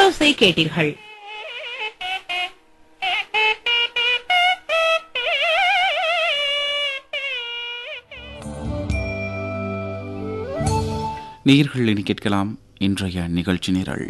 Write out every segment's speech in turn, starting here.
அரோசை கேட்டீர்கள் நேயர்கள் இனி கேட்கலாம் இன்றைய நிகழ்ச்சி நிரல்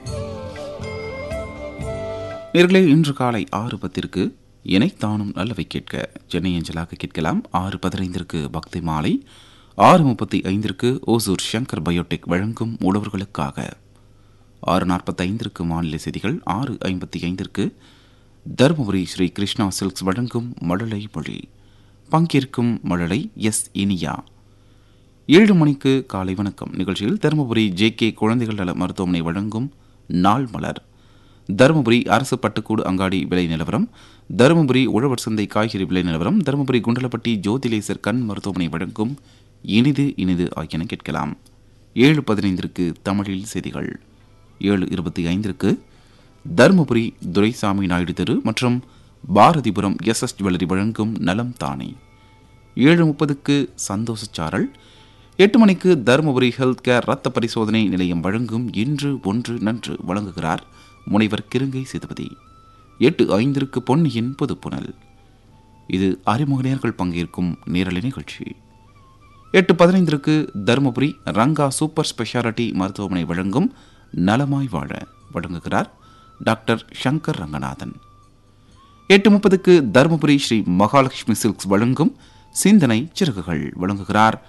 நேர்களே இன்று காலை ஆறு பத்திற்கு இணைத்தானும் நல்லவை கேட்க சென்னை அஞ்சலாக கேட்கலாம் ஆறு பதினைந்திற்கு பக்தி மாலை ஆறு முப்பத்தி ஐந்திற்கு ஓசூர் சங்கர் பயோடெக் வழங்கும் உழவர்களுக்காக ஆறு நாற்பத்தைந்திற்கு மாநில செய்திகள் ஆறு ஐம்பத்தி ஐந்திற்கு தருமபுரி ஸ்ரீ கிருஷ்ணா சில்க்ஸ் வழங்கும் மழலை மொழி பங்கேற்கும் மழலை எஸ் இனியா ஏழு மணிக்கு காலை வணக்கம் நிகழ்ச்சியில் தருமபுரி ஜே கே குழந்தைகள் நல மருத்துவமனை வழங்கும் நாள் மலர் தருமபுரி அரசு பட்டுக்கூடு அங்காடி விலை நிலவரம் தருமபுரி உழவர் சந்தை காய்கறி விலை நிலவரம் தருமபுரி குண்டலப்பட்டி ஜோதிலேசர் கண் மருத்துவமனை வழங்கும் இனிது இனிது ஆகியன கேட்கலாம் ஏழு பதினைந்திற்கு தமிழில் செய்திகள் ஏழு இருபத்தி ஐந்திற்கு தருமபுரி துரைசாமி நாயுடு தெரு மற்றும் பாரதிபுரம் எஸ் எஸ் ஜுவல்லரி வழங்கும் நலம் தானே ஏழு முப்பதுக்கு சந்தோஷச்சாரல் எட்டு மணிக்கு தருமபுரி ஹெல்த் கேர் ரத்த பரிசோதனை நிலையம் வழங்கும் இன்று ஒன்று நன்று வழங்குகிறார் முனைவர் கிருங்கை சேதுபதி எட்டு ஐந்திற்கு பொன்னியின் புதுப்புணல் இது அறிமுக நேர்கள் பங்கேற்கும் நேரலை நிகழ்ச்சி எட்டு பதினைந்திற்கு தருமபுரி ரங்கா சூப்பர் ஸ்பெஷாலிட்டி மருத்துவமனை வழங்கும் நலமாய் வாழ வழங்குகிறார் டாக்டர் சங்கர் ரங்கநாதன் எட்டு முப்பதுக்கு தருமபுரி ஸ்ரீ மகாலட்சுமி சில்க்ஸ் வழங்கும் சிந்தனை சிறகுகள் வழங்குகிறார்